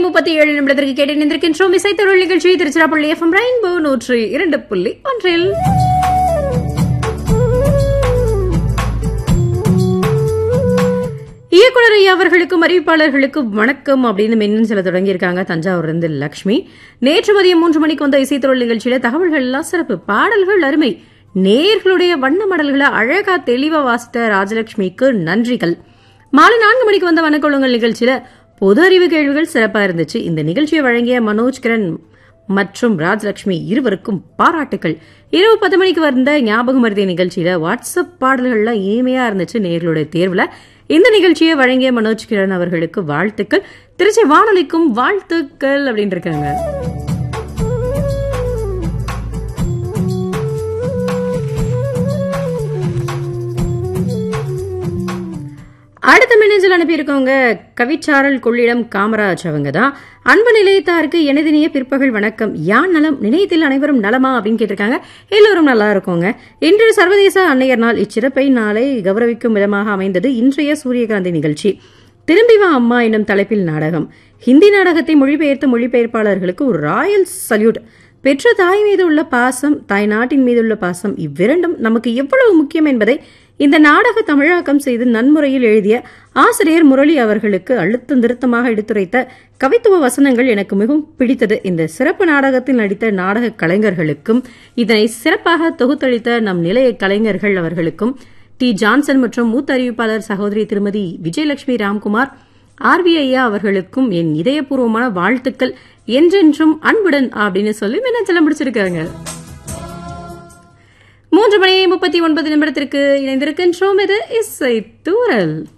முப்பத்தி ஏழு நிமிடத்திற்கு கேட்டு நின்றிருக்கின்றோம் இசைத்தொழில் நிகழ்ச்சி திருச்சிராப்பள்ளி எஃப்எம் ரெயின்போ நூற்றி இரண்டு புள்ளி ஒன்றில் இயக்குனர் ஐயா அவர்களுக்கும் அறிவிப்பாளர்களுக்கும் வணக்கம் அப்படின்னு மின்னஞ்சல தொடங்கியிருக்காங்க தஞ்சாவூர் இருந்து லக்ஷ்மி நேற்று மதியம் மூன்று மணிக்கு வந்த இசைத்தொழில் நிகழ்ச்சியில தகவல்கள் எல்லாம் சிறப்பு பாடல்கள் அருமை நேர்களுடைய வண்ண மடல்களை அழகா தெளிவா வாசித்த ராஜலட்சுமிக்கு நன்றிகள் மாலை நான்கு மணிக்கு வந்த வனக்கொழுங்கல் நிகழ்ச்சியில பொது அறிவு கேள்விகள் சிறப்பா இருந்துச்சு இந்த நிகழ்ச்சியை வழங்கிய மனோஜ் கிரண் மற்றும் ராஜலட்சுமி இருவருக்கும் பாராட்டுகள் இரவு பத்து மணிக்கு வந்த ஞாபகம் மருதிய நிகழ்ச்சியில வாட்ஸ்அப் பாடல்கள்லாம் இனிமையா இருந்துச்சு நேர்களுடைய தேர்வுல இந்த நிகழ்ச்சியை வழங்கிய மனோஜ் கிரண் அவர்களுக்கு வாழ்த்துக்கள் திருச்சி வானொலிக்கும் வாழ்த்துக்கள் அப்படின்னு இருக்காங்க அடுத்த மின்னஞ்சல் அனுப்பியிருக்கவங்க கவிச்சாரல் கொள்ளிடம் காமராஜ் அவங்க தான் அன்பு நிலையத்தாருக்கு எனதினிய பிற்பகல் வணக்கம் யான் நலம் நிலையத்தில் அனைவரும் நலமா அப்படின்னு கேட்டிருக்காங்க எல்லோரும் நல்லா இருக்கோங்க இன்று சர்வதேச அன்னையர் நாள் இச்சிறப்பை நாளை கௌரவிக்கும் விதமாக அமைந்தது இன்றைய சூரியகாந்தி நிகழ்ச்சி திரும்பி வா அம்மா எனும் தலைப்பில் நாடகம் ஹிந்தி நாடகத்தை மொழிபெயர்த்த மொழிபெயர்ப்பாளர்களுக்கு ஒரு ராயல் சல்யூட் பெற்ற தாய் மீது உள்ள பாசம் தாய் நாட்டின் மீது உள்ள பாசம் இவ்விரண்டும் நமக்கு எவ்வளவு முக்கியம் என்பதை இந்த நாடக தமிழாக்கம் செய்து நன்முறையில் எழுதிய ஆசிரியர் முரளி அவர்களுக்கு அழுத்தம் திருத்தமாக எடுத்துரைத்த கவித்துவ வசனங்கள் எனக்கு மிகவும் பிடித்தது இந்த சிறப்பு நாடகத்தில் நடித்த நாடக கலைஞர்களுக்கும் இதனை சிறப்பாக தொகுத்தளித்த நம் நிலைய கலைஞர்கள் அவர்களுக்கும் டி ஜான்சன் மற்றும் மூத்த அறிவிப்பாளர் சகோதரி திருமதி விஜயலட்சுமி ராம்குமார் ஆர்வி ஐயா அவர்களுக்கும் என் இதயபூர்வமான வாழ்த்துக்கள் என்றென்றும் அன்புடன் அப்படின்னு சொல்லி மின்னச்சலம் முடிச்சிருக்காங்க மூன்று மணி முப்பத்தி ஒன்பது நிமிடத்திற்கு இணைந்திருக்கின்றோம் இது இசை தூரல்